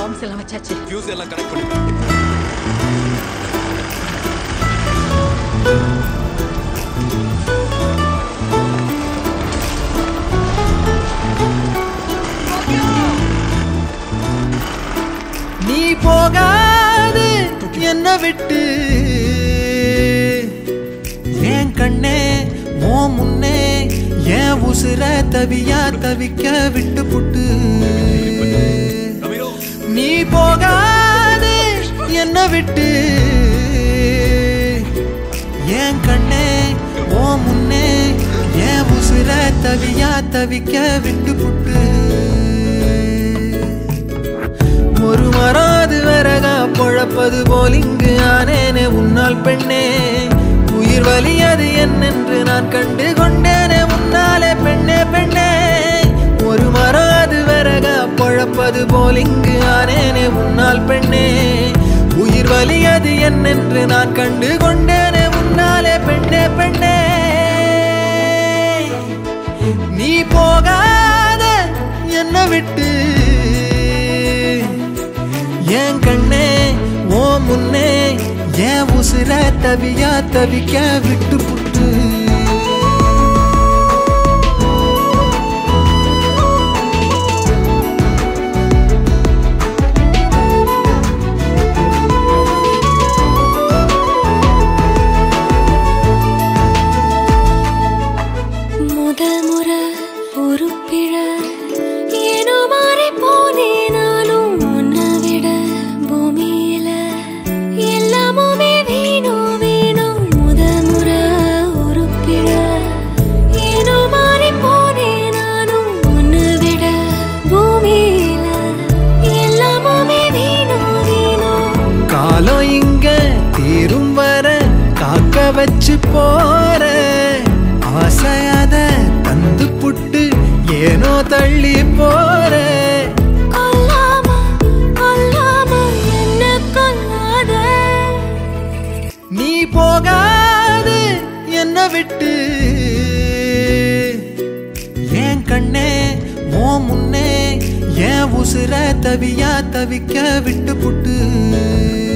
palms எல்லாம் வச்சாச்சு fuse எல்லாம் கனெக்ட் பண்ணி நீ போகாது என்ன விட்டு என் கண்ணே ஓ முன்னே என் உசுர தவியா தவிக்க விட்டு புட்டு ரமீரோ நீ போகாது என்ன விட்டு என் கண்ணே ஓ முன்னே என் உசுர தவியா தவிக்க விட்டு புட்டு ஒரு மராது வரகா பொழப்பது போல் இங்கு ஆனேனே உன்னால் பெண்ணே உயிர் வலியது என்னென்று நான் கண்டு கொண்டேனே உன்னாலே பெண்ணே பெண்ணே ஒரு மராது வரகா பொழப்பது போல் இங்கு ஆனேனே உன்னால் பெண்ணே உயிர் வலியது என்னென்று நான் கண்டு கொண்டேனே உன்னாலே பெண்ணே பெண்ணே நீ போகாத என்ன விட்டு என் கண்ணே ஓ முன்னே என் உசுர தவியா தவிக்க விட்டு புட்டு முதல் முறை ஒரு பிழ ஏனோ மாறி போனே நானும் உன்னை விட பூமியில எல்லாமுமே வேணும் வேணும் முதல் முறை ஒரு பிழ ஏனோ மாறி போனே நானும் உன்னை விட பூமியில எல்லாமுமே வேணும் வேணும் காலம் இங்க தீரும் வர காக்க வச்சு போற ஆசையாத தந்து புட்டு ஏனோ தள்ளி போற கொல்லாம கொல்லாம என்ன கொல்லாத நீ போகாது என்ன விட்டு என் கண்ணே ஓ முன்னே என் உசுர தவியா தவிக்க விட்டு புட்டு